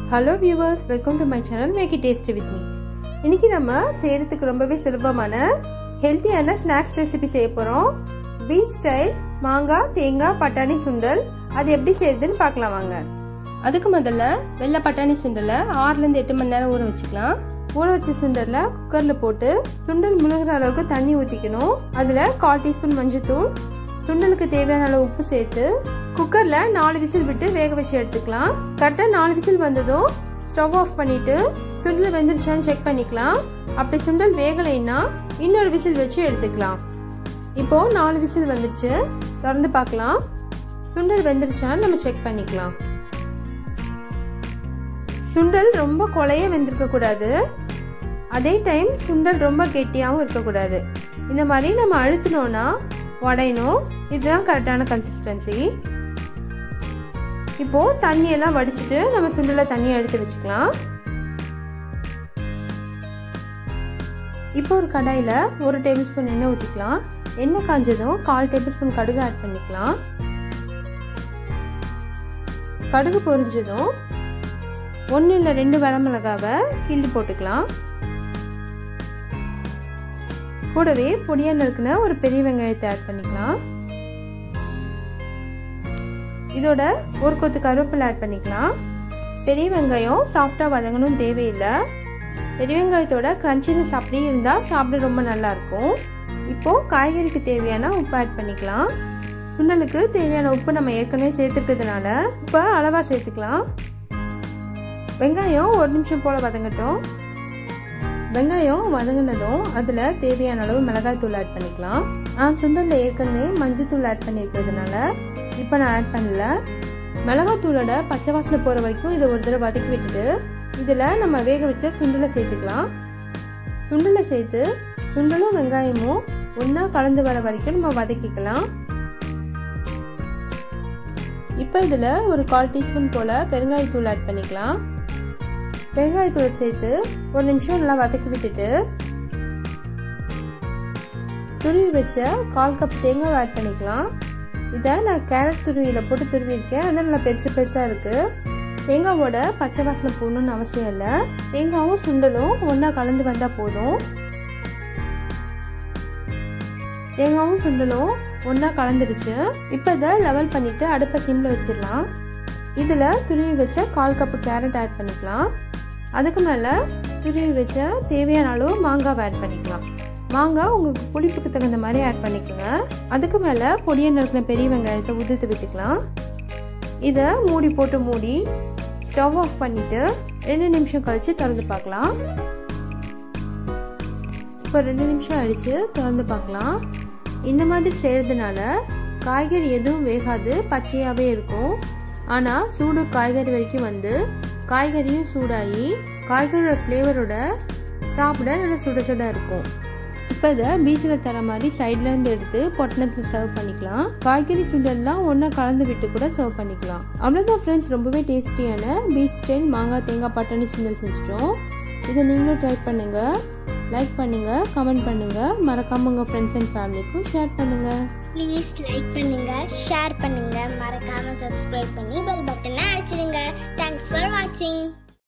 hello viewers welcome to my channel make it taste with me இன்னைக்கு நம்ம செய்யறதுக்கு ரொம்பவே சுலபமான ஹெல்த்தியான ஸ்நாக்ஸ் ரெசிபி செய்ய போகிறோம் பீச் ஸ்டைல் மாங்காய் தேங்காய் பட்டாணி சுண்டல் அது எப்படி செய்யறதுன்னு பார்க்கலாம் வாங்க அதுக்கு முதல்ல வெள்ளை பட்டாணி சுண்டலை ஆறுலேருந்து எட்டு மணி நேரம் ஊற வச்சுக்கலாம் ஊற வச்ச சுண்டலை குக்கரில் போட்டு சுண்டல் முழுகிற அளவுக்கு தண்ணி ஊற்றிக்கணும் அதில் கால் டீஸ்பூன் மஞ்சத்தூள் சுண்டலுக்கு தேவையான அளவு உப்பு சேர்த்து குக்கர்ல நாலு விசில் விட்டு வேக வச்சு எடுத்துக்கலாம் கரெக்டா நாலு விசில் வந்ததும் ஸ்டவ் ஆஃப் பண்ணிட்டு சுண்டல் வெந்துருச்சான்னு செக் பண்ணிக்கலாம் அப்படி சுண்டல் வேகலைன்னா இன்னொரு விசில் வச்சு எடுத்துக்கலாம் இப்போ நாலு விசில் வந்துருச்சு திறந்து பார்க்கலாம் சுண்டல் வெந்துருச்சான்னு நம்ம செக் பண்ணிக்கலாம் சுண்டல் ரொம்ப கொலைய வெந்திருக்க கூடாது அதே டைம் சுண்டல் ரொம்ப கெட்டியாகவும் இருக்கக்கூடாது இந்த மாதிரி நம்ம அழுத்தினோன்னா உடையணும் இதுதான் கரெக்டான கன்சிஸ்டன்சி இப்போ தண்ணியெல்லாம் வடிச்சிட்டு நம்ம சுண்டல தண்ணியை எடுத்து வச்சுக்கலாம் இப்போ ஒரு கடாயில் ஒரு டேபிள் ஸ்பூன் எண்ணெய் ஊற்றிக்கலாம் எண்ணெய் காஞ்சதும் கால் டேபிள் ஸ்பூன் கடுகு ஆட் பண்ணிக்கலாம் கடுகு பொரிஞ்சதும் ஒன்று இல்லை ரெண்டு வரமிளகாவை கிள்ளி போட்டுக்கலாம் கூடவே பொடியா நறுக்குன ஒரு பெரிய வெங்காயத்தை ஆட் பண்ணிக்கலாம் இதோட ஒரு கொத்து கருவேப்பிலை ஆட் பண்ணிக்கலாம் பெரிய வெங்காயம் சாஃப்டா வதங்கணும் தேவையில்லை பெரிய வெங்காயத்தோட கிரன்ச்சினஸ் அப்படியே இருந்தால் சாப்பிட ரொம்ப நல்லா இருக்கும் இப்போ காய்கறிக்கு தேவையான உப்பு ஆட் பண்ணிக்கலாம் சுண்டலுக்கு தேவையான உப்பு நம்ம ஏற்கனவே சேர்த்துக்கிறதுனால உப்பை அளவாக சேர்த்துக்கலாம் வெங்காயம் ஒரு நிமிஷம் போல் வதங்கட்டும் வெங்காயம் வதங்கினதும் அதில் தேவையான அளவு மிளகாய் தூள் ஆட் பண்ணிக்கலாம் நான் சுண்டலில் ஏற்கனவே மஞ்சள் தூள் ஆட் பண்ணியிருக்கிறதுனால இப்போ நான் ஆட் பண்ணல மிளகாய் தூளோட பச்சை வாசனை போகிற வரைக்கும் இதை ஒரு தடவை வதக்கி விட்டுட்டு இதில் நம்ம வேக வச்ச சுண்டலை சேர்த்துக்கலாம் சுண்டலை சேர்த்து சுண்டலும் வெங்காயமும் ஒன்றா கலந்து வர வரைக்கும் நம்ம வதக்கிக்கலாம் இப்போ இதில் ஒரு கால் டீஸ்பூன் போல் பெருங்காயத்தூள் ஆட் பண்ணிக்கலாம் பெருங்காயத்தூளை சேர்த்து ஒரு நிமிஷம் நல்லா வதக்கி விட்டுட்டு துருவி வச்ச கால் கப் தேங்காய் ஆட் பண்ணிக்கலாம் இதை நான் கேரட் துருவியில் போட்டு துருவிருக்கேன் அதனால் நல்லா பெருசு பெருசாக இருக்குது தேங்காவோட பச்சை வாசனை போடணும்னு அவசியம் இல்லை தேங்காவும் சுண்டலும் ஒன்றா கலந்து வந்தால் போதும் தேங்காவும் சுண்டலும் ஒன்றா கலந்துடுச்சு இப்போ இதை லெவல் பண்ணிவிட்டு அடுப்பை சிம்மில் வச்சிடலாம் இதில் துருவி வச்ச கால் கப்பு கேரட் ஆட் பண்ணிக்கலாம் அதுக்கு மேலே துருவி வச்ச தேவையான அளவு மாங்காவை ஆட் பண்ணிக்கலாம் மாங்காய் உங்களுக்கு புளிப்புக்கு தகுந்த மாதிரி ஆட் பண்ணிக்கோங்க அதுக்கு மேலே பொடியை நறுக்கின பெரிய வெங்காயத்தை உதிர்த்து விட்டுக்கலாம் இதை மூடி போட்டு மூடி ஸ்டவ் ஆஃப் பண்ணிவிட்டு ரெண்டு நிமிஷம் கழித்து திறந்து பார்க்கலாம் இப்போ ரெண்டு நிமிஷம் ஆயிடுச்சு திறந்து பார்க்கலாம் இந்த மாதிரி செய்கிறதுனால காய்கறி எதுவும் வேகாது பச்சையாகவே இருக்கும் ஆனால் சூடு காய்கறி வரைக்கும் வந்து காய்கறியும் சூடாகி காய்கறியோட ஃப்ளேவரோட சாப்பிட நல்லா சுட சுட இருக்கும் இப்போ இதை பீச்சில் தர மாதிரி சைட்லேருந்து எடுத்து பொட்டணத்தில் சர்வ் பண்ணிக்கலாம் காய்கறி சுண்டல்லாம் ஒன்றா கலந்து விட்டு கூட சர்வ் பண்ணிக்கலாம் அவ்வளோதான் ஃப்ரெண்ட்ஸ் ரொம்பவே டேஸ்டியான பீச் ஸ்டைல் மாங்காய் தேங்காய் பட்டாணி சுண்டல் செஞ்சிட்டோம் இதை நீங்களும் ட்ரை பண்ணுங்கள் லைக் பண்ணுங்கள் கமெண்ட் பண்ணுங்கள் மறக்காமல் உங்கள் ஃப்ரெண்ட்ஸ் அண்ட் ஃபேமிலிக்கும் ஷேர் பண்ணுங்கள் ப்ளீஸ் லைக் பண்ணுங்க ஷேர் பண்ணுங்க மறக்காம சப்ஸ்கிரைப் பண்ணி பெல் பட்டனை அடிச்சிடுங்க தேங்க்ஸ் ஃபார் வாட்சிங்